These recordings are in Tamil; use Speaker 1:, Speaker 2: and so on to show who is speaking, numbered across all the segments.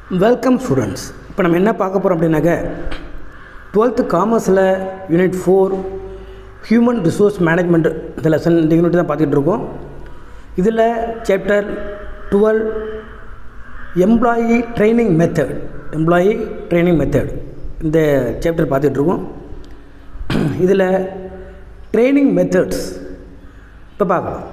Speaker 1: வெல்கம் ஸ்டூடெண்ட்ஸ் இப்போ நம்ம என்ன பார்க்க போகிறோம் அப்படின்னாக்க டுவெல்த்து காமர்ஸில் unit four human resource management இந்த லெசன் இந்த யூனிட் தான் பார்த்துட்டு இருக்கோம் இதில் chapter twelve employee training method employee training method இந்த சாப்டர் பார்த்துட்ருக்கோம் இதில் ட்ரைனிங் மெத்தட்ஸ் இப்போ பார்க்கலாம்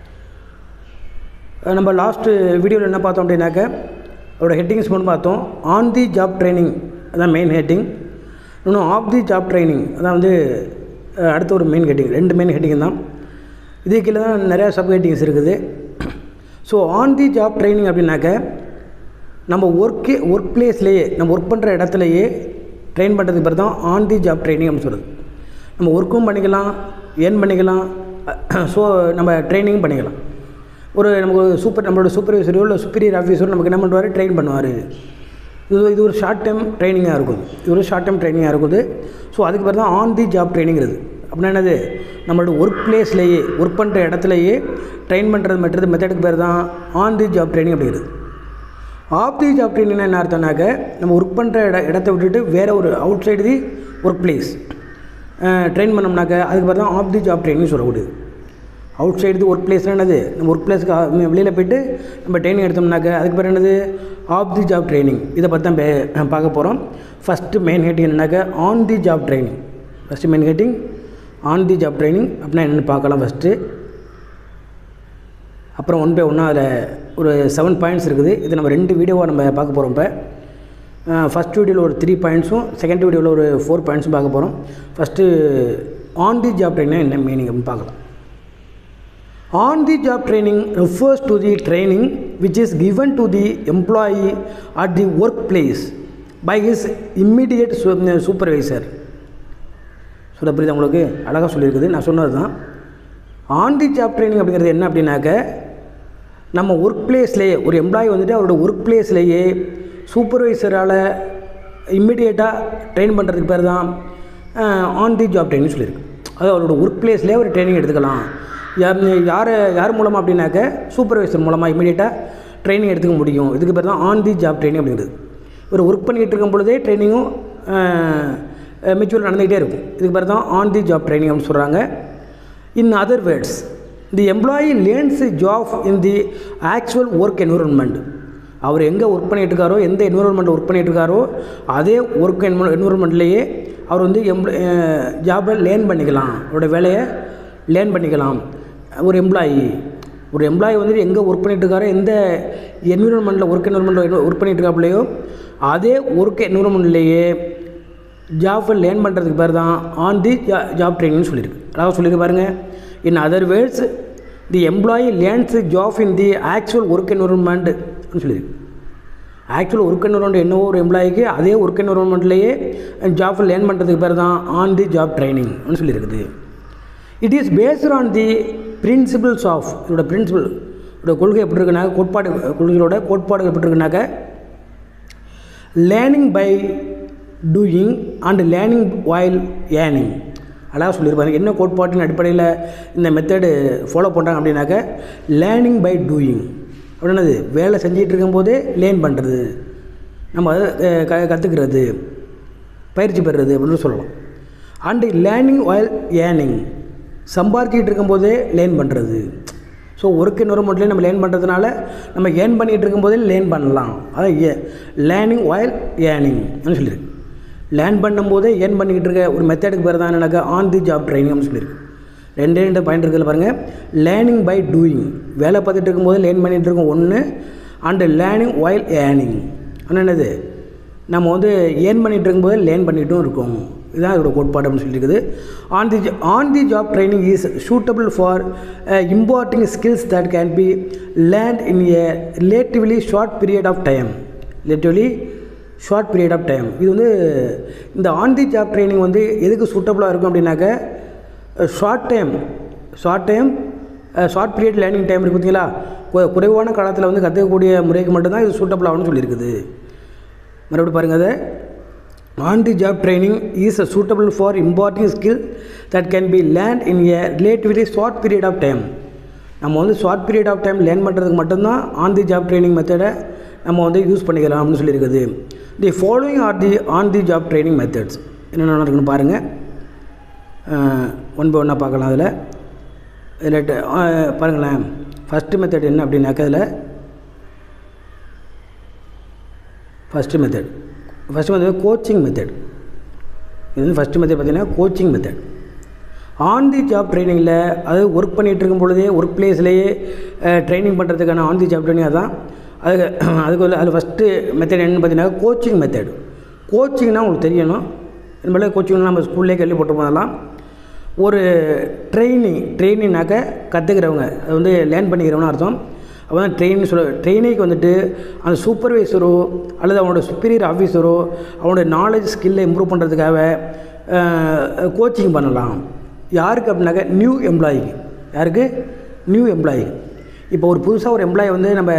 Speaker 1: அஹ் நம்ம லாஸ்ட்டு வீடியோவில் என்ன பார்த்தோம் அப்படின்னாக்க அதோட ஹெட்டிங்ஸ் மட்டும் பார்த்தோம் ஆன் தி ஜாப் ட்ரைனிங் அதான் மெயின் ஹெட்டிங் இன்னும் ஆஃப் தி ஜாப் ட்ரைனிங் அதான் வந்து அஹ், அடுத்த ஒரு மெயின் ஹெட்டிங் ரெண்டு மெயின் ஹெட்டிங் தான் இது கீழே தான் நிறையா சப் ஹெட்டிங்ஸ் இருக்குது so on the job training அப்படின்னாக்க நம்ம ஒர்க்கே ஒர்க் பிளேஸ்லேயே நம்ம ஒர்க் பண்ணுற இடத்துலையே ட்ரெயின் பண்ணுறதுக்கு பேர் தான் ஆன் தி ஜாப் ட்ரைனிங் அப்படின்னு சொல்லுது நம்ம ஒர்க்கும் பண்ணிக்கலாம் ஏர்ன் பண்ணிக்கலாம் ஸோ நம்ம ட்ரைனிங்கும் பண்ணிக்கலாம் ஒரு நமக்கு சூப்பர் நம்மளோட சூப்பர்வைசரோ இல்லை சுப்பீரியர் ஆஃபீஸரோ நமக்கு என்ன பண்ணுவார் ட்ரெயின் பண்ணுவார் இது இது ஒரு ஷார்ட் டைம் ட்ரைனிங்காக இருக்குது இது ஒரு ஷார்ட் டைம் ட்ரைனிங்காக இருக்குது ஸோ அதுக்கு பேர் தான் ஆன் தி ஜாப் ட்ரைனிங்கிறது அப்படின்னா என்னது நம்மளோட ஒர்க் பிளேஸ்லேயே ஒர்க் பண்ணுற இடத்துலையே ட்ரெயின் பண்ணுறது மெட்டது மெத்தடுக்கு பேர் தான் ஆன் தி ஜாப் ட்ரைனிங் அப்படிங்கிறது ஆஃப் தி ஜாப் ட்ரைனிங்னா என்ன அர்த்தம்னாக்க நம்ம ஒர்க் பண்ணுற இட இடத்த விட்டுட்டு வேறு ஒரு outside the work place train பண்ணோம்னாக்க அதுக்கு பேர் தான் ஆஃப் தி ஜாப் ட்ரைனிங் சொல்லக்கூடியது அவுட் சைடு ஒர்க் பிளேஸ்னால் என்னது நம்ம ஒர்க் பிளேஸ்க்கு வெளியில் போயிட்டு நம்ம ட்ரைனிங் எடுத்தோம்னாக்க அதுக்கு பேர் என்னது ஆஃப் தி ஜாப் ட்ரைனிங் இதை பற்றி தான் பே- பார்க்க போகிறோம் ஃபஸ்ட்டு மெயின் ஹெட்டிங் என்னன்னாக்க on the job training first main heading on the job training அப்படின்னா என்னென்னு பார்க்கலாம் ஃபஸ்ட்டு அப்புறம் ஒன் பை ஒன்றா அதில் ஒரு செவன் பாயிண்ட்ஸ் இருக்குது இது நம்ம ரெண்டு வீடியோவாக நம்ம பார்க்க போகிறோம் இப்போ ஃபஸ்ட் வீடியோவில் ஒரு த்ரீ பாயிண்ட்ஸும் செகண்ட் வீடியோவில் ஒரு ஃபோர் பாயிண்ட்ஸும் பார்க்க போகிறோம் first on the job training என்ன மீனிங் அப்படின்னு பார்க்கலாம் on the job training refers to the training which is given to the employee at the workplace by his immediate su- supervisor சொல்ல புரியுது உங்களுக்கு அழகாக சொல்லியிருக்குது நான் சொன்னது தான் ஆன் தி ஜாப் ட்ரைனிங் அப்படிங்கிறது என்ன அப்படின்னாக்க நம்ம ஒர்க் பிளேஸ்லேயே ஒரு எம்ப்ளாயி வந்துட்டு அவரோட ஒர்க் பிளேஸ்லேயே சூப்பர்வைசரால் இம்மிடியேட்டாக ட்ரெயின் பண்ணுறதுக்கு பேர் தான் ஆன் தி ஜாப் ட்ரைனிங் சொல்லியிருக்கு அது அவரோட ஒர்க் பிளேஸ்லேயே ஒரு ட்ரைனிங் எடுத்துக்கலாம் யார் யார் யார் மூலமாக அப்படின்னாக்க சூப்பர்வைசர் மூலமாக இம்மிடியேட்டாக ட்ரைனிங் எடுத்துக்க முடியும் இதுக்கு பேர் தான் ஆன் தி ஜாப் ட்ரைனிங் அப்படிங்கிறது ஒரு ஒர்க் பண்ணிக்கிட்டு இருக்கும் பொழுதே ட்ரைனிங்கும் மிச்சுவல் நடந்துக்கிட்டே இருக்கும் இதுக்கு பேர் தான் ஆன் தி ஜாப் ட்ரைனிங் அப்படின்னு சொல்கிறாங்க in other words the employee learns job in the actual work environment அவர் எங்கே ஒர்க் பண்ணிட்டு இருக்காரோ எந்த என்விரான்மெண்ட் ஒர்க் பண்ணிட்டு இருக்காரோ அதே ஒர்க் என்விரான்மெண்ட்லேயே அவர் வந்து எம்ப்ள ஜாபை லேர்ன் பண்ணிக்கலாம் அவரோட வேலையை லேர்ன் பண்ணிக்கலாம் ஒரு எம்ப்ளாயி ஒரு எம்ப்ளாயி வந்துட்டு எங்கே ஒர்க் பண்ணிட்டு இருக்காரோ எந்த என்விரான்மெண்ட்டில் ஒர்க் என்விரான்மெண்ட்டில் ஒர்க் பண்ணிட்டு இருக்காப்புலையோ அதே ஒர்க் என்விரான்மெண்ட்லேயே ஜாபை லேர்ன் பண்ணுறதுக்கு பேர் தான் ஆன் தி ஜாப் ட்ரைனிங்னு சொல்லியிருக்கு அழகாக சொல்லியிருக்கு பாருங்கள் in other words the employee learns job in the actual work என்விரான்மெண்ட்னு சொல்லியிருக்கு ஆக்சுவல் ஒர்க் என்விரான்மெண்ட் என்னவோ ஒரு எம்ப்ளாயிக்கு அதே ஒர்க் என்விரான்மெண்ட்லேயே ஜாப் லேர்ன் பண்ணுறதுக்கு பேர் தான் ஆன் தி ஜாப் ட்ரைனிங்னு சொல்லியிருக்குது it is based on the principles of இதோட பிரின்சிபல் இதோட கொள்கை எப்படி இருக்குனாக்க கோட்பாடு கொள்கையோட கோட்பாடு எப்படி இருக்குனாக்க learning by doing and learning while earning அழகாக சொல்லியிருப்பாங்க என்ன கோட்பாட்டின் அடிப்படையில் இந்த மெத்தடு ஃபாலோ பண்ணுறாங்க அப்படின்னாக்க லேர்னிங் பை டூயிங் அப்படின்னது வேலை செஞ்சிட்டு இருக்கும்போதே லேர்ன் பண்ணுறது நம்ம அதை அஹ், க கற்றுக்கிறது பயிற்சி பெறுறது அப்படின்னு சொல்லலாம் அண்டு லேர்னிங் while ஏர்னிங் சம்பாதிச்சிட்டு இருக்கும்போதே லேர்ன் பண்ணுறது ஸோ ஒர்க் என்வரன்மெண்ட்லேயே நம்ம லேர்ன் பண்ணுறதுனால நம்ம ஏர்ன் பண்ணிகிட்டு இருக்கும்போதே லேர்ன் பண்ணலாம் அதான் ஏ லேர்னிங் while ஏர்னிங் சொல்லியிருக்கு லேர்ன் பண்ணும்போதே ஏர்ன் பண்ணிக்கிட்டு இருக்க ஒரு மெத்தடுக்கு பேர் தான் எனக்கு ஆன் தி ஜாப் ட்ரைனிங்னு சொல்லியிருக்கு ரெண்டே ரெண்டு பாயிண்ட் இருக்குதுல பாருங்கள் லேர்னிங் பை டூயிங் வேலை பார்த்துட்டு இருக்கும்போது லேர்ன் பண்ணிகிட்டு இருக்கோம் ஒன்று அண்டு லேர்னிங் while ஏர்னிங் ஆனால் என்னது நம்ம வந்து ஏர்ன் பண்ணிகிட்டு இருக்கும்போது லேர்ன் பண்ணிட்டும் இருக்கோம் இதுதான் இதோட கோட்பாடு அப்படின்னு சொல்லியிருக்குது on the on the job training is suitable for imparting skills that can be learned in a relatively short period of time relatively short period of time இது வந்து இந்த ஆன் தி ஜாப் ட்ரைனிங் வந்து எதுக்கு சூட்டபுளாக இருக்கும் அப்படின்னாக்க short time short time short period learning time இருக்குது பார்த்தீங்களா கு- குறைவான காலத்தில் வந்து கற்றுக்கக்கூடிய முறைக்கு மட்டும்தான் இது சூட்டபுள் ஆகும்னு சொல்லியிருக்குது மறுபடியும் பாருங்கள் அதை on the job training is suitable for imparting skill that can be learn in a relatively short period of time நம்ம வந்து short period of time learn பண்ணுறதுக்கு மட்டும்தான் ஆன் தி ஜாப் ட்ரைனிங் மெத்தடை நம்ம வந்து யூஸ் பண்ணிக்கலாம் அப்படின்னு சொல்லியிருக்குது the following are the on the job training methods என்னென்ன இருக்குன்னு பாருங்கள் ஒன் பை ஒன்னாக பார்க்கலாம் அதில் இதில் ட- ஆ, பாருங்களேன் ஃபஸ்ட்டு மெத்தட் என்ன அப்படின்னாக்கா அதில் first method first method coaching method இது வந்து ஃபஸ்ட்டு மெத்தட் பார்த்தீங்கன்னா coaching method on the job ட்ரைனிங்கில் அதாவது ஒர்க் பண்ணிகிட்டு இருக்கும் பொழுதே ஒர்க் பிளேஸ்லேயே ட்ரைனிங் பண்ணுறதுக்கான ஆன் தி ஜாப் ட்ரைனிங் அதான் அதுக்கு அதுக்கு வந்து அது ஃபஸ்ட்டு மெத்தட் என்னன்னு பார்த்தீங்கன்னா கோச்சிங் மெத்தட் கோச்சிங்னா உங்களுக்கு தெரியணும் இது மாதிரி கோச்சிங் நம்ம ஸ்கூல்லேயே கேள்விப்பட்டிருப்போம் அதெல்லாம் ஒரு ட்ரைனிங் ட்ரைனிங்னாக்க கற்றுக்கிறவங்க அது வந்து லேர்ன் பண்ணிக்கிறவனு அர்த்தம் அப்போ தான் ட்ரெயின் சொல்ல ட்ரெயினிக்கு வந்துட்டு அந்த சூப்பர்வைசரோ அல்லது அவனோட சுப்பீரியர் ஆஃபீஸரோ அவனோட நாலேஜ் ஸ்கில்லை இம்ப்ரூவ் பண்ணுறதுக்காக கோச்சிங் பண்ணலாம் யாருக்கு அப்படின்னாக்க நியூ எம்ப்ளாயிக்கு யாருக்கு நியூ எம்ப்ளாயி இப்போ ஒரு புதுசாக ஒரு எம்ப்ளாயி வந்து நம்ம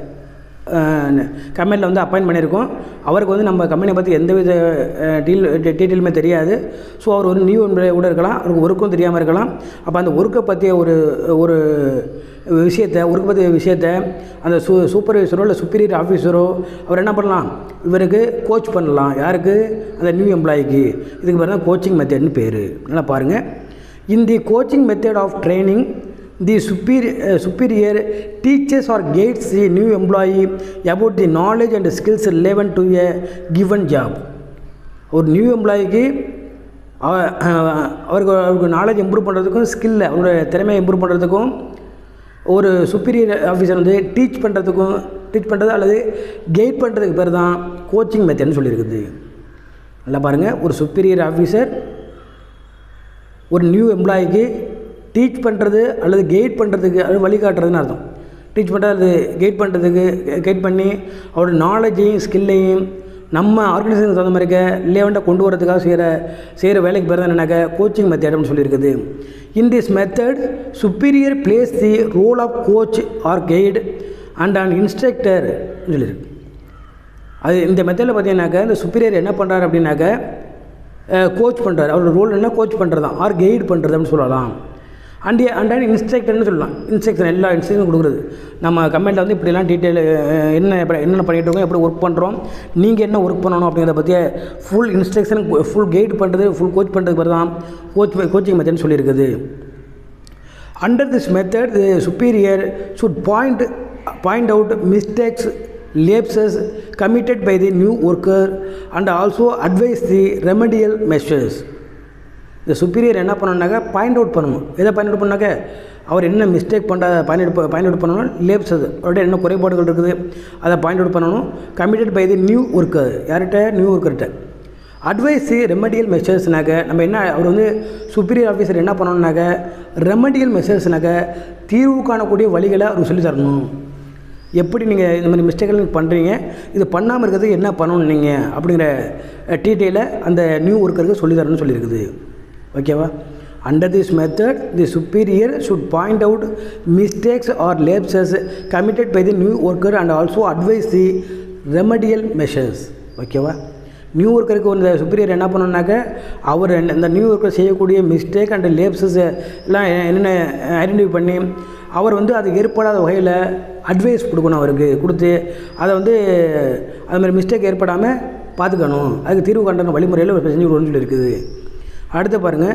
Speaker 1: கம்பெனியில் வந்து அப்பாயின்ட் பண்ணியிருக்கோம் அவருக்கு வந்து நம்ம கம்பெனியை பற்றி எந்தவித டீல் டீட்டெயிலுமே தெரியாது ஸோ அவர் ஒரு நியூ எம்ப்ளாயி கூட இருக்கலாம் அவருக்கு ஒர்க்கும் தெரியாமல் இருக்கலாம் அப்போ அந்த ஒர்க்கை பற்றிய ஒரு ஒரு விஷயத்தை ஒர்க் பற்றிய விஷயத்தை அந்த சூ சூப்பர்வைசரோ இல்லை சுப்பீரியர் ஆஃபீஸரோ அவர் என்ன பண்ணலாம் இவருக்கு கோச் பண்ணலாம் யாருக்கு அந்த நியூ எம்ப்ளாயிக்கு இதுக்கு பேர் தான் கோச்சிங் மெத்தட்னு பேர் நல்லா பாருங்கள் In the coaching method of training, the superior, uh, superior teaches or guides the new employee about the knowledge and skills relevant to a given job. ஒரு நியூ எம்ப்ளாயிக்கு அவருக்கு அவருக்கு நாலேஜ் இம்ப்ரூவ் பண்ணுறதுக்கும் ஸ்கில்லை அவரோட திறமையை இம்ப்ரூவ் பண்ணுறதுக்கும் ஒரு சுப்பீரியர் ஆஃபீஸர் வந்து டீச் பண்ணுறதுக்கும் டீச் பண்ணுறது அல்லது கைட் பண்ணுறதுக்கு பேர் தான் கோச்சிங் மெத்தட்னு சொல்லியிருக்குது நல்லா பாருங்கள் ஒரு சுப்பீரியர் ஆஃபீஸர் ஒரு நியூ எம்ப்ளாயிக்கு டீச் பண்ணுறது அல்லது கைட் பண்ணுறதுக்கு அது வழிகாட்டுறதுன்னு அர்த்தம் டீச் பண்ணுறது அல்லது கைட் பண்ணுறதுக்கு கைட் பண்ணி அவரோட நாலேஜையும் ஸ்கில்லையும் நம்ம ஆர்கனைசேஷனுக்கு தகுந்த மாதிரிக்க லேவெண்ட்டாக கொண்டு வரதுக்காக செய்கிற செய்கிற வேலைக்கு பேர் தான் என்னன்னாக்க கோச்சிங் மெத்தட் அப்படின்னு சொல்லியிருக்குது in this method superior plays the role of coach or guide and and instructor சொல்லியிருக்கு அது இந்த மெத்தடில் பார்த்தீங்கன்னாக்க இந்த சுப்பீரியர் என்ன பண்ணுறாரு அப்படின்னாக்க கோச் பண்ணுறாரு அவரோட ரோல் என்ன கோச் பண்ணுறது தான் ஆர் கைடு பண்ணுறது அப்படின்னு சொல்லலாம் அண்ட் அண்ட் அண்ட் இன்ஸ்ட்ரக்டர்னு சொல்லலாம் இன்ஸ்ட்ரக்ஷன் எல்லா இன்ஸ்ட்ரக்ஷனும் கொடுக்குறது நம்ம கமெண்ட்டில் வந்து இப்படிலாம் டீட்டெயில் என்ன எப்படி என்னென்ன பண்ணிகிட்டு இருக்கோம் எப்படி ஒர்க் பண்ணுறோம் நீங்கள் என்ன ஒர்க் பண்ணணும் அப்படிங்கிறத பற்றிய ஃபுல் இன்ஸ்ட்ரக்ஷன் ஃபுல் கைடு பண்ணுறது ஃபுல் கோச் பண்ணுறது பேர் தான் கோச் கோச்சிங் மெத்தட்னு சொல்லியிருக்குது Under this method, the superior should point, point out mistakes, lapses committed by the new worker and also advise the remedial measures. இந்த சுப்பீரியர் என்ன பண்ணணுன்னாக்கா பாயிண்ட் அவுட் பண்ணணும் எதை பாயிண்ட் அவுட் பண்ணாக்க அவர் என்ன மிஸ்டேக் பண்ணுற பாயிண்ட் அவுட் பாயிண்ட் அவுட் பண்ணணும் லேப்ஸ் அது அவர்கிட்ட என்ன குறைபாடுகள் இருக்குது அதை பாயிண்ட் அவுட் பண்ணணும் committed by the new worker யார்கிட்ட நியூ ஒர்க்கர்கிட்ட அட்வைஸு ரெமடியல் மெஷர்ஸ்னாக்க நம்ம என்ன அவர் வந்து சுப்பீரியர் ஆஃபீஸர் என்ன பண்ணணுன்னாக்க ரெமடியல் மெஷர்ஸ்னாக்க தீர்வு காணக்கூடிய வழிகளை அவர் சொல்லி தரணும் எப்படி நீங்கள் இந்த மாதிரி மிஸ்டேக்கள் நீங்கள் பண்ணுறீங்க இது பண்ணாமல் இருக்கிறதுக்கு என்ன பண்ணணும் நீங்கள் அப்படிங்கிற டீட்டெயிலை அந்த நியூ ஒர்க்கருக்கு சொல்லி தரணும்னு சொல்லியிருக்குது ஓகேவா under this method the superior should point out mistakes or lapses committed by the new worker and also advise the remedial measures ஓகேவா நியூ ஒர்க்கருக்கு இந்த சுப்பீரியர் என்ன பண்ணணுன்னாக்க அவர் என்ன- இந்த நியூ ஒர்க்கர் செய்யக்கூடிய மிஸ்டேக் அண்ட் லேப்ஸஸ் எல்லாம் என்னென்ன ஐடென்டிஃபை பண்ணி அவர் வந்து அது ஏற்படாத வகையில் அட்வைஸ் கொடுக்கணும் அவருக்கு கொடுத்து அதை வந்து அது மாதிரி மிஸ்டேக் ஏற்படாமல் பார்த்துக்கணும் அதுக்கு தீர்வு கண்டன வழிமுறையில் ஒரு செஞ்சு கொடுன்னு சொல்லி இருக்குது அடுத்து பாருங்கள்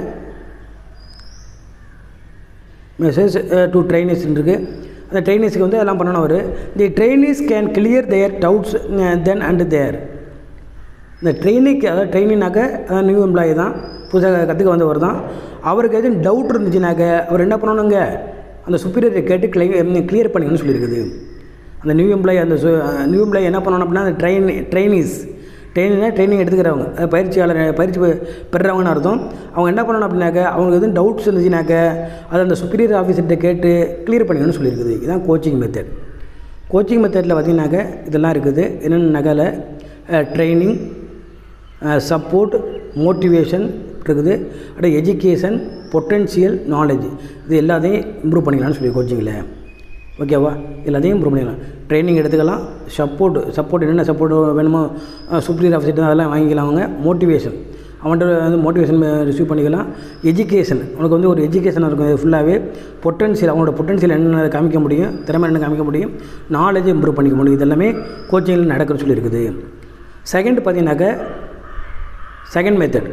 Speaker 1: மெசேஜ் டு ட்ரைனீஸ் இருக்குது அந்த ட்ரைனீஸ்க்கு வந்து எல்லாம் பண்ணணும் அவர் the trainees can clear their doubts then and their இந்த ட்ரெயினிக்கு அதாவது ட்ரெயினினாக்க அதான் நியூ எம்ப்ளாயி தான் புதுசாக கற்றுக்க வந்தவர் தான் அவருக்கு எதுவும் டவுட் இருந்துச்சுனாக்க அவர் என்ன பண்ணணுங்க அந்த சுப்பீரியரை கேட்டு கிளை கிளியர் பண்ணிக்கணும்னு சொல்லியிருக்குது அந்த நியூ எம்ப்ளாயி அந்த நியூ எம்ப்ளாயி என்ன பண்ணணும் அப்படின்னா அந்த ட்ரெயின் ட்ரைனிஸ் ட்ரைனிங்னா ட்ரைனிங் எடுத்துக்கிறவங்க அது பயிற்சியாளர் பயிற்சி பெ- பெறுறவங்கன்னு அர்த்தம் அவங்க என்ன பண்ணணும் அப்படின்னாக்க அவங்களுக்கு எதுவும் டவுட்ஸ் இருந்துச்சுனாக்க அதை அந்த சுப்பீரியர் ஆஃபீஸர்கிட்ட கேட்டு கிளியர் பண்ணிக்கணும்னு சொல்லியிருக்குது இதுதான் கோச்சிங் மெத்தட் கோச்சிங் மெத்தடில் பார்த்தீங்கன்னாக்க இதெல்லாம் இருக்குது என்னென்ன நகலை ட்ரைனிங் சப்போர்ட் மோட்டிவேஷன் இருக்குது அடுத்து எஜுகேஷன் பொட்டென்ஷியல் நாலேஜ் இது எல்லாத்தையும் இம்ப்ரூவ் பண்ணிக்கலாம்னு சொல்லி கோச்சிங்கில் ஓகேவா எல்லாத்தையும் இம்ப்ரூவ் பண்ணிக்கலாம் ட்ரைனிங் எடுத்துக்கலாம் சப்போர்ட் சப்போர்ட் என்னென்ன சப்போர்ட் வேணுமோ சுப்ரீர் ஆஃபீஸர் அதெல்லாம் வாங்கிக்கலாம் அவங்க மோட்டிவேஷன் அவன்கிட்ட வந்து மோட்டிவேஷன் ரிசீவ் பண்ணிக்கலாம் எஜுகேஷன் உனக்கு வந்து ஒரு எஜுகேஷன் இருக்கும் ஃபுல்லாகவே பொட்டன்ஷியல் அவனோட பொட்டன்ஷியல் என்ன காமிக்க முடியும் திறமை என்ன காமிக்க முடியும் நாலேஜ் இம்ப்ரூவ் பண்ணிக்க முடியும் இது எல்லாமே கோச்சிங்கில் நடக்குன்னு சொல்லியிருக்குது செகண்ட் பார்த்தீங்கன்னாக்க second method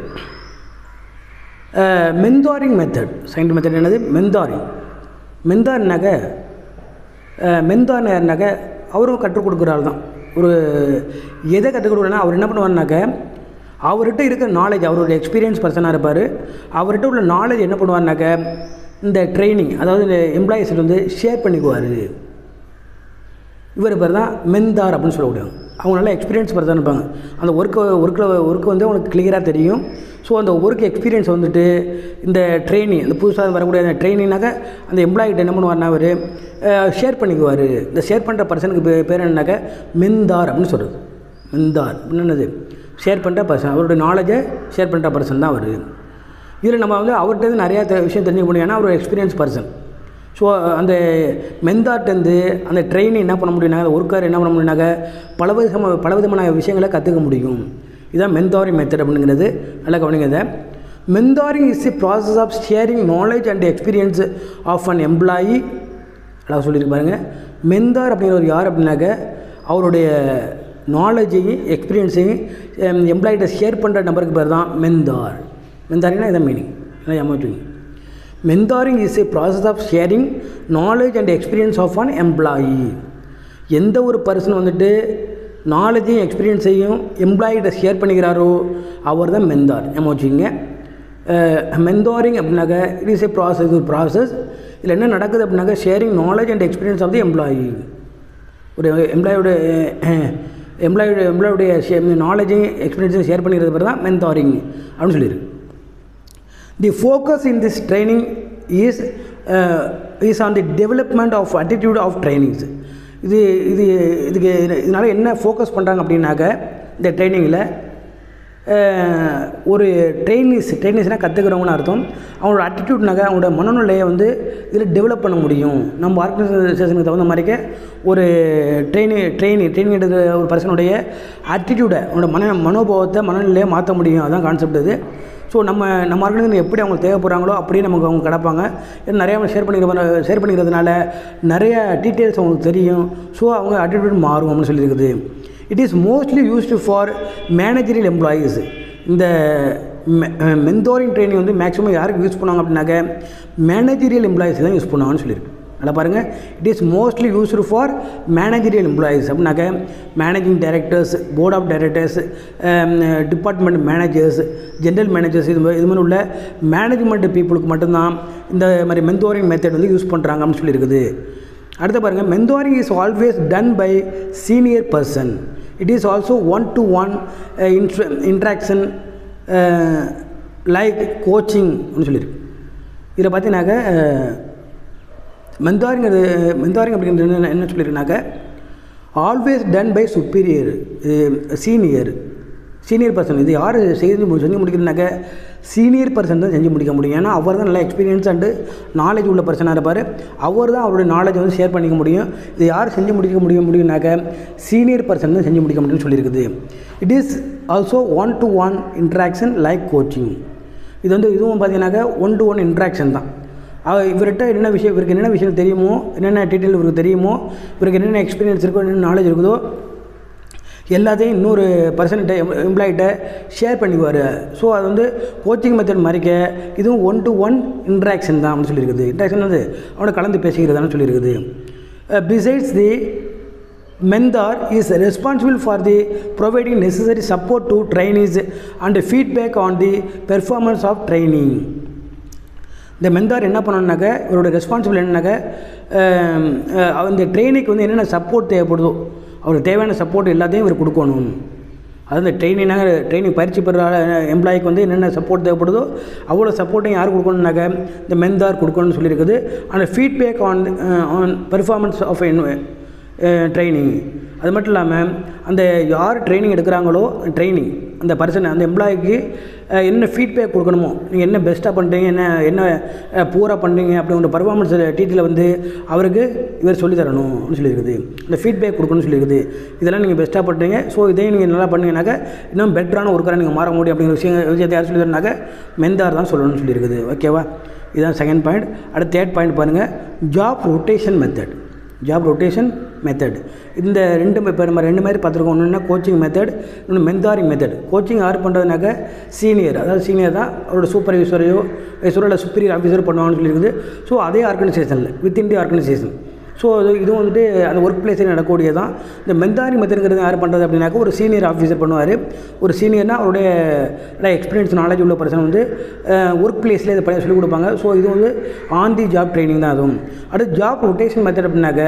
Speaker 1: மென்தாரிங் method second method என்னது மென்தாரிங் மென்தார்னாக்க மென்தார்னாக்க அவரும் கற்றுக் கொடுக்குற ஆள் தான் ஒரு எதை கற்றுக் கொடுக்குறனா அவர் என்ன பண்ணுவார்னாக்க அவர்கிட்ட இருக்கிற நாலேஜ் அவருடைய எக்ஸ்பீரியன்ஸ் பர்சனாக இருப்பார் அவர்கிட்ட உள்ள நாலேஜ் என்ன பண்ணுவார்னாக்க இந்த ட்ரைனிங் அதாவது இந்த எம்ப்ளாயீஸ் வந்து ஷேர் பண்ணிக்குவார் இவர் பேர் தான் மென்தார் அப்படின்னு சொல்லக்கூடியவங்க அவங்க நல்லா எக்ஸ்பீரியன்ஸ் பர்சன் இருப்பாங்க அந்த ஒர்க்கை ஒர்க்கில் ஒர்க் வந்து அவங்களுக்கு கிளியராக தெரியும் ஸோ அந்த ஒர்க் எக்ஸ்பீரியன்ஸ் வந்துட்டு இந்த ட்ரைனிங் இந்த புதுசாக வரக்கூடிய அந்த ட்ரைனிங்னாக்க அந்த எம்ப்ளாயிட்ட என்ன பண்ணுவார்னா அவர் ஷேர் பண்ணிக்குவார் இந்த ஷேர் பண்ணுற பர்சனுக்கு பே பேர் என்னன்னாக்க மென்தார் அப்படின்னு சொல்கிறது மென்தார் அப்படின்னு என்னது ஷேர் பண்ணுற பர்சன் அவருடைய நாலேஜை ஷேர் பண்ணுற பர்சன் தான் அவர் இதில் நம்ம வந்து அவர்கிட்ட இருந்து நிறையா தெ- விஷயம் தெரிஞ்சுக்க முடியும் ஏன்னா அவர் ஒரு எக்ஸ்பீரியன்ஸ் பர்சன் ஸோ அந்த மென்தார்ட்டேருந்து அந்த ட்ரெயினை என்ன பண்ண முடியும்னா அந்த ஒர்க்கர் என்ன பண்ண முடியும்னாக்க பல விதமான பல விதமான விஷயங்களை கற்றுக்க முடியும் இதுதான் மென்தாரிங் மெத்தட் அப்படிங்கிறது நல்லா கவனிங்க இதை mentoring is the process of sharing knowledge and experience of an employee அழகாக சொல்லியிருக்கு பாருங்க மென்தார் அப்படிங்கிறவர் யார் அப்படின்னாக்க அவருடைய நாலேஜையும் எக்ஸ்பீரியன்ஸையும் எம்ப்ளாயிட்ட ஷேர் பண்ணுற நபருக்கு பேர் தான் மென்தார் மென்தாரிங்னா இதான் மீனிங் இல்லை ஏமாற்றுவீங்க mentoring is a process of sharing knowledge and experience of an employee எந்த ஒரு பர்சன் வந்துட்டு நாலேஜையும் எக்ஸ்பீரியன்ஸையும் எம்ப்ளாயிட்ட ஷேர் பண்ணிக்கிறாரோ அவர் தான் மென்தார் ஏமா வச்சுக்கோங்க மென்தாரிங் அப்படின்னாக்க இட் இஸ் ஏ ப்ராசஸ் ஒரு ப்ராசஸ் இதில் என்ன நடக்குது அப்படின்னாக்க sharing knowledge and experience of the employee ஒரு எம்ப்ளாயோட எம்ப்ளாயோட எம்ப்ளாயோடைய நாலேஜையும் எக்ஸ்பீரியன்ஸையும் ஷேர் பண்ணிக்கிறது பேர் தான் மென்தாரிங் அப்படின்னு சொல்லியிருக்கு The focus in this training is uh, is on the development of attitude of trainings. இது இது இதுக்கு இதனால் என்ன ஃபோக்கஸ் பண்ணுறாங்க அப்படின்னாக்க இந்த ட்ரைனிங்கில் ஒரு ட்ரெயினிஸ் ட்ரெயினிஸ்னால் கற்றுக்கிறவங்கன்னு அர்த்தம் அவங்களோட அட்டிடியூட்னாக்க அவங்களோட மனநிலையை வந்து இதில் டெவலப் பண்ண முடியும் நம்ம ஆர்கனைசேஷனுக்கு தகுந்த மாதிரிக்க ஒரு ட்ரெயினி ட்ரெயினி ட்ரைனிங் எடுக்கிற ஒரு பர்சனுடைய ஆட்டிடியூடை அவனோட மன மனோபாவத்தை மனநிலையை மாற்ற முடியும் அதான் கான்செப்ட் இது ஸோ நம்ம நம்ம ஆர்கனைசேஷன் எப்படி அவங்களுக்கு தேவைப்படுறாங்களோ அப்படியே நமக்கு அவங்க கிடப்பாங்க ஏன்னா நிறையா ஷேர் பண்ணிக்கிற ஷேர் பண்ணிக்கிறதுனால நிறைய டீட்டெயில்ஸ் அவங்களுக்கு தெரியும் ஸோ அவங்க அட்டிடியூட் மாறும் அப்படின்னு சொல்லியிருக்குது it is mostly used for managerial employees இந்த மென்தோரிங் ட்ரைனிங் வந்து மேக்ஸிமம் யாருக்கு யூஸ் பண்ணுவாங்க அப்படின்னாக்க மேனேஜரியல் எம்ப்ளாயீஸ் தான் யூஸ் பண்ணுவாங்கன்னு சொல்லியிருக்கு நல்லா பாருங்கள் it is mostly used for managerial employees அப்படின்னாக்க managing directors board of directors department managers general managers இது மாதிரி இது மாதிரி உள்ள மேனேஜ்மெண்ட் பீப்புளுக்கு மட்டும்தான் இந்த மாதிரி மென்தோரிங் மெத்தட் வந்து யூஸ் பண்ணுறாங்க அப்படின்னு சொல்லியிருக்குது அடுத்து பாருங்கள் mentoring is always done by senior person it is also one to one interaction like coaching அப்படின்னு சொல்லியிருக்கு இதில் பார்த்தீங்கன்னாக்க மென்தாரிங்கிறது மென்தாரிங் அப்படிங்கிறது என்ன என்ன சொல்லியிருக்குனாக்க always done by superior senior senior person இது யார் செஞ்சு மு- செஞ்சு முடிக்கிறதுனாக்க சீனியர் பர்சன் தான் செஞ்சு முடிக்க முடியும் ஏன்னா அவர் தான் நல்லா எக்ஸ்பீரியன்ஸ் அண்டு நாலேஜ் உள்ள பர்சனாக இருப்பார் அவர் தான் அவருடைய நாலேஜ் வந்து ஷேர் பண்ணிக்க முடியும் இது யார் செஞ்சு முடிக்க முடிய முடியும்னாக்க சீனியர் பர்சன் தான் செஞ்சு முடிக்க முடியும்னு சொல்லியிருக்குது it is also one to one interaction like coaching இது வந்து இதுவும் பார்த்தீங்கன்னாக்க ஒன் டு ஒன் இன்ட்ராக்ஷன் தான் அவ- இவர்கிட்ட என்னென்ன விஷயம் இவருக்கு என்னென்ன விஷயம் தெரியுமோ என்னென்ன டீட்டெயில் இவருக்கு தெரியுமோ இவருக்கு என்னென்ன எக்ஸ்பீரியன்ஸ் இருக்கோ என்னென்ன நாலேஜ் இருக்குதோ எல்லாத்தையும் இன்னொரு பர்சன்கிட்ட எம்ப்ளாயிட்ட ஷேர் பண்ணிக்குவார் ஸோ அது வந்து கோச்சிங் மெத்தட் மாதிரிக்க இதுவும் ஒன் டு ஒன் இன்ட்ராக்ஷன் தான் அப்படின்னு சொல்லியிருக்குது இன்ட்ராக்ஷன் வந்து அவனை கலந்து பேசிக்கிறதான்னு சொல்லியிருக்குது besides the mentor is responsible for the providing necessary support to trainees and feedback on the performance of training இந்த மென்தார் என்ன பண்ணணுன்னாக்க இவரோட ரெஸ்பான்சிபிள் என்னன்னாக்க அஹ், அஹ், அந்த ட்ரெயினிக்கு வந்து என்னென்ன சப்போர்ட் தேவைப்படுதோ அவருக்கு தேவையான சப்போர்ட் எல்லாத்தையும் இவர் கொடுக்கணும் அது இந்த ட்ரெயினிங்னாக ட்ரைனிங் பயிற்சி பெற எம்ப்ளாய்க்கு வந்து என்னென்ன சப்போர்ட் தேவைப்படுதோ அவ்வளோ சப்போர்ட்டையும் யார் கொடுக்கணுன்னாக்க இந்த மென்தார் கொடுக்கணும்னு சொல்லியிருக்குது அந்த feedback on on performance of training அது மட்டும் இல்லாமல் அந்த யார் ட்ரைனிங் எடுக்கிறாங்களோ ட்ரைனிங் அந்த பர்சன் அந்த எம்ப்ளாயிக்கு என்ன ஃபீட்பேக் கொடுக்கணுமோ நீங்கள் என்ன பெஸ்ட்டாக பண்ணுறீங்க என்ன என்ன பூராக பண்ணுறீங்க அப்படிங்கிற பர்ஃபார்மன்ஸ் டீட்டெயில் வந்து அவருக்கு இவர் சொல்லி தரணும்னு சொல்லியிருக்குது இந்த ஃபீட்பேக் கொடுக்கணும்னு சொல்லியிருக்குது இதெல்லாம் நீங்கள் பெஸ்ட்டாக பண்ணுறீங்க ஸோ இதையும் நீங்கள் நல்லா பண்ணீங்கன்னாக்க இன்னும் பெட்டரான ஒர்க்கராக நீங்கள் மாற முடியும் அப்படிங்கிற விஷயம் விஷயத்தை யார் சொல்லி தரனாக்க மெந்தார் தான் சொல்லணும்னு சொல்லியிருக்குது ஓகேவா இதுதான் செகண்ட் பாயிண்ட் அடுத்த தேர்ட் பாயிண்ட் பாருங்கள் job rotation method job rotation method இந்த ரெண்டு இப்போ நம்ம ரெண்டு மாதிரி பார்த்துருக்கோம் ஒன்று என்ன கோச்சிங் மெத்தட் இன்னொன்று மென்தாரிங் மெத்தட் கோச்சிங் யார் பண்ணுறதுனாக்க சீனியர் அதாவது சீனியர் தான் அவரோட சூப்பர்வைசரையோ இல்லை சுப்பீரியர் ஆஃபீஸரோ பண்ணுவாங்கன்னு சொல்லியிருக்குது ஸோ அதே ஆர்கனைசேஷனில் வித்தின் தி ஆர்கனைசேஷன் ஸோ அது இதுவும் வந்துட்டு அந்த ஒர்க் பிளேஸில் நடக்கக்கூடியது தான் இந்த மெந்தாரி மெத்தடுங்கிறது யார் பண்ணுறது அப்படின்னாக்கா ஒரு சீனியர் ஆஃபீஸர் பண்ணுவார் ஒரு சீனியர்னா அவருடைய நல்லா எக்ஸ்பீரியன்ஸ் நாலேஜ் உள்ள பர்சன் வந்து ஒர்க் பிளேஸில் இதை பண்ணி சொல்லிக் கொடுப்பாங்க ஸோ இது வந்து ஆன் தி ஜாப் ட்ரைனிங் தான் அதுவும் அடுத்து ஜாப் ரொட்டேஷன் மெத்தட் அப்படின்னாக்க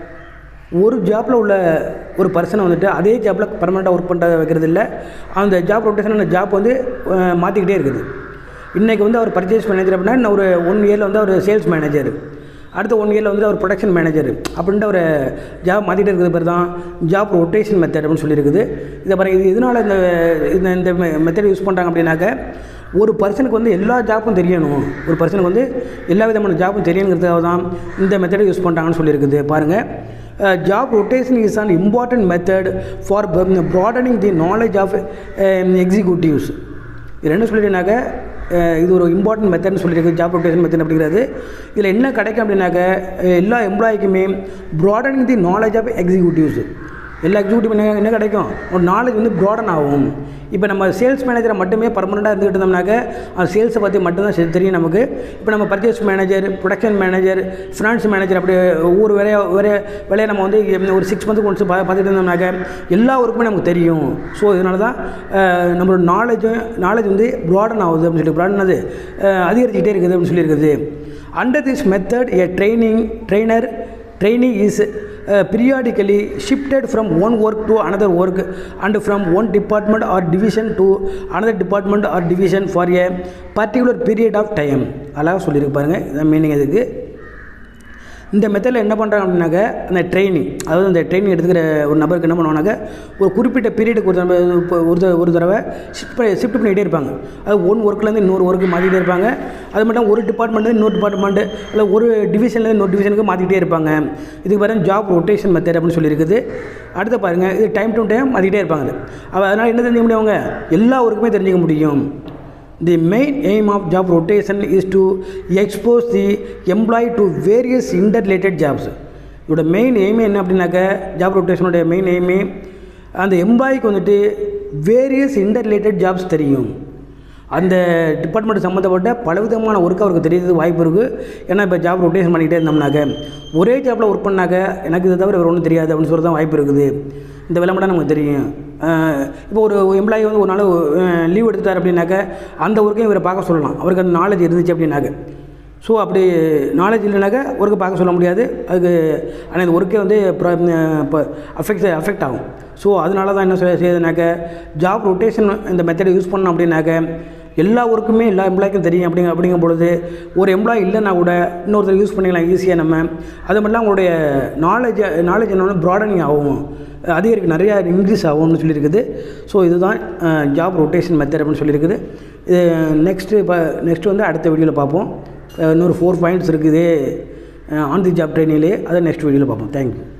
Speaker 1: ஒரு ஜாப்பில் உள்ள ஒரு பர்சனை வந்துட்டு அதே ஜாப்பில் பர்மனெண்ட்டாக ஒர்க் பண்ணுற வைக்கிறது இல்லை அந்த ஜாப் ரொட்டேஷன் அந்த ஜாப் வந்து மாற்றிக்கிட்டே இருக்குது இன்றைக்கி வந்து அவர் பர்ச்சேஸ் மேனேஜர் அப்படின்னா இன்னும் ஒரு ஒன் இயரில் வந்து அவர் சேல்ஸ் மேனேஜர் அடுத்த ஒன் இயரில் வந்து அவர் ப்ரொடக்ஷன் மேனேஜர் அப்படின்ட்டு ஒரு ஜாப் மாற்றிட்டே இருக்கிறது பேர் தான் ஜாப் ரொட்டேஷன் மெத்தட் அப்படின்னு சொல்லியிருக்குது இதை பாருங்க இது எதனால் இந்த இந்த இந்த மெத்தட் யூஸ் பண்ணுறாங்க அப்படின்னாக்க ஒரு பர்சனுக்கு வந்து எல்லா ஜாப்பும் தெரியணும் ஒரு பர்சனுக்கு வந்து எல்லா விதமான ஜாப்பும் தெரியணுங்கிறதுக்காக தான் இந்த மெத்தடை யூஸ் பண்ணுறாங்கன்னு சொல்லியிருக்குது பாருங்கள் job rotation is an important method for broadening the knowledge of executives இது என்ன சொல்லிட்டேனாக்க இது ஒரு இம்பார்ட்டன்ட் மெத்தட்னு சொல்லியிருக்கு ஜாப் ரொட்டேஷன் மெத்தட் அப்படிங்கிறது இதில் என்ன கிடைக்கும் அப்படின்னாக்க எல்லா எம்ப்ளாய்க்குமே broadening the knowledge of executives எல்லா எக்ஸிக்யூட்டிவ் என்ன என்ன கிடைக்கும் ஒரு நாலேஜ் வந்து ப்ராடன் ஆகும் இப்போ நம்ம சேல்ஸ் மேனேஜரை மட்டுமே பர்மனெண்ட்டாக இருந்துகிட்டு இருந்தோம்னாக்க அந்த சேல்ஸை பற்றி மட்டும்தான் சரி தெரியும் நமக்கு இப்போ நம்ம purchase manager production manager finance manager அப்படி ஒவ்வொரு வேலையை வேறு வேலையை நம்ம வந்து ஒரு சிக்ஸ் மந்த்துக்கு ஒன்ஸ் பா பார்த்துட்டு இருந்தோம்னாக்க எல்லா ஒர்க்குமே நமக்கு தெரியும் ஸோ இதனால தான் நம்மளோட நாலேஜும் நாலேஜ் வந்து ப்ராடன் ஆகுது அப்படின்னு சொல்லி ப்ராடன் அது அதிகரிச்சுக்கிட்டே இருக்குது அப்படின்னு சொல்லியிருக்குது under this method a training trainer training is uh, periodically shifted from one work to another work and from one department or division to another department or division for a particular period of time அழகாக சொல்லியிருக்கு பாருங்கள் இதான் மீனிங் இதுக்கு இந்த மெத்தடில் என்ன பண்ணுறாங்க அப்படின்னாக்க அந்த ட்ரைனிங் அதாவது அந்த ட்ரைனிங் எடுத்துக்கிற ஒரு நபருக்கு என்ன பண்ணுவாங்க ஒரு குறிப்பிட்ட பீரியடுக்கு ஒரு தடவை இப்போ ஒரு தடவை ஒரு தடவை ஷிஃப்ட் பண்ணி ஷிஃப்ட் பண்ணிகிட்டே இருப்பாங்க அது ஒன் ஒர்க்லேருந்து இன்னொரு ஒர்க்கு மாற்றிக்கிட்டே இருப்பாங்க அது மட்டும் ஒரு டிபார்ட்மெண்ட்டு இன்னொரு டிபார்ட்மெண்ட்டு இல்லை ஒரு டிவிஷன்லேருந்து இன்னொரு டிவிஷனுக்கு மாற்றிக்கிட்டே இருப்பாங்க இதுக்கு பாருங்க ஜாப் ரொட்டேஷன் மெத்தட் அப்படின்னு சொல்லியிருக்குது அடுத்து பாருங்கள் இது டைம் டு டைம் மாற்றிக்கிட்டே இருப்பாங்க அவ அதனால் என்ன தெரிஞ்சுக்க முடியும் அவங்க எல்லா ஒர்க்குமே தெரிஞ்சுக்க முடியும் The main aim of job rotation is to expose the employee to various interrelated jobs. இதோட மெயின் எய்மே என்ன அப்படின்னாக்க ஜாப் ரொட்டேஷனுடைய மெயின் எய்மே அந்த எம்ப்ளாய்க்கு வந்துட்டு வேரியஸ் இன்டர்ரிலேட்டட் ஜாப்ஸ் தெரியும் அந்த டிபார்ட்மெண்ட் சம்மந்தப்பட்ட பலவிதமான ஒர்க் அவருக்கு தெரியறது வாய்ப்பு இருக்குது ஏன்னா இப்போ ஜாப் ரொட்டேஷன் பண்ணிக்கிட்டே இருந்தோம்னாக்க ஒரே ஜாப்பில் ஒர்க் பண்ணாக்க எனக்கு இதை தவிர வேறு ஒன்றும் தெரியாது அப்படின்னு சொல்ல தான் வாய்ப்பு இருக்குது இந்த வேலை மட்டும் நமக்கு தெரியும் இப்போ ஒரு எம்ப்ளாயி வந்து ஒரு நாள் லீவ் எடுத்துட்டார் அப்படின்னாக்க அந்த ஒர்க்கையும் இவரை பார்க்க சொல்லலாம் அவருக்கு அந்த நாலேஜ் இருந்துச்சு அப்படின்னாக்க ஸோ அப்படி நாலேஜ் இல்லைனாக்க ஒர்க்கை பார்க்க சொல்ல முடியாது அதுக்கு ஆனால் இந்த ஒர்க்கே வந்து இப்போ அஃபெக்ட் அஃபெக்ட் ஆகும் ஸோ அதனால தான் என்ன செய்ய செய்யுதுனாக்க ஜாப் ரொட்டேஷன் இந்த மெத்தடை யூஸ் பண்ணோம் அப்படின்னாக்க எல்லா ஒர்க்குமே எல்லா எம்ப்ளாய்க்கும் தெரியும் அப்படிங்க அப்படிங்கும் பொழுது ஒரு எம்ப்ளாய் இல்லைன்னா கூட இன்னொருத்தர் யூஸ் பண்ணிக்கலாம் ஈஸியாக நம்ம அது மட்டும் அவங்களுடைய நாலேஜ் நாலேஜ் என்னென்னா ப்ராடனிங் ஆகும் அதிகரிக்கு நிறையா இன்க்ரீஸ் ஆகும்னு சொல்லியிருக்குது ஸோ இதுதான் ஜாப் ரொட்டேஷன் மெத்தட் அப்படின்னு சொல்லியிருக்குது இது நெக்ஸ்ட்டு இப்போ நெக்ஸ்ட் வந்து அடுத்த வீடியோவில் பார்ப்போம் இன்னொரு ஃபோர் பாயிண்ட்ஸ் இருக்குது ஆன் தி ஜாப் ட்ரைனிங்லேயே அதை நெக்ஸ்ட் வீடியோவில் பார்ப்போம் தேங்க்யூ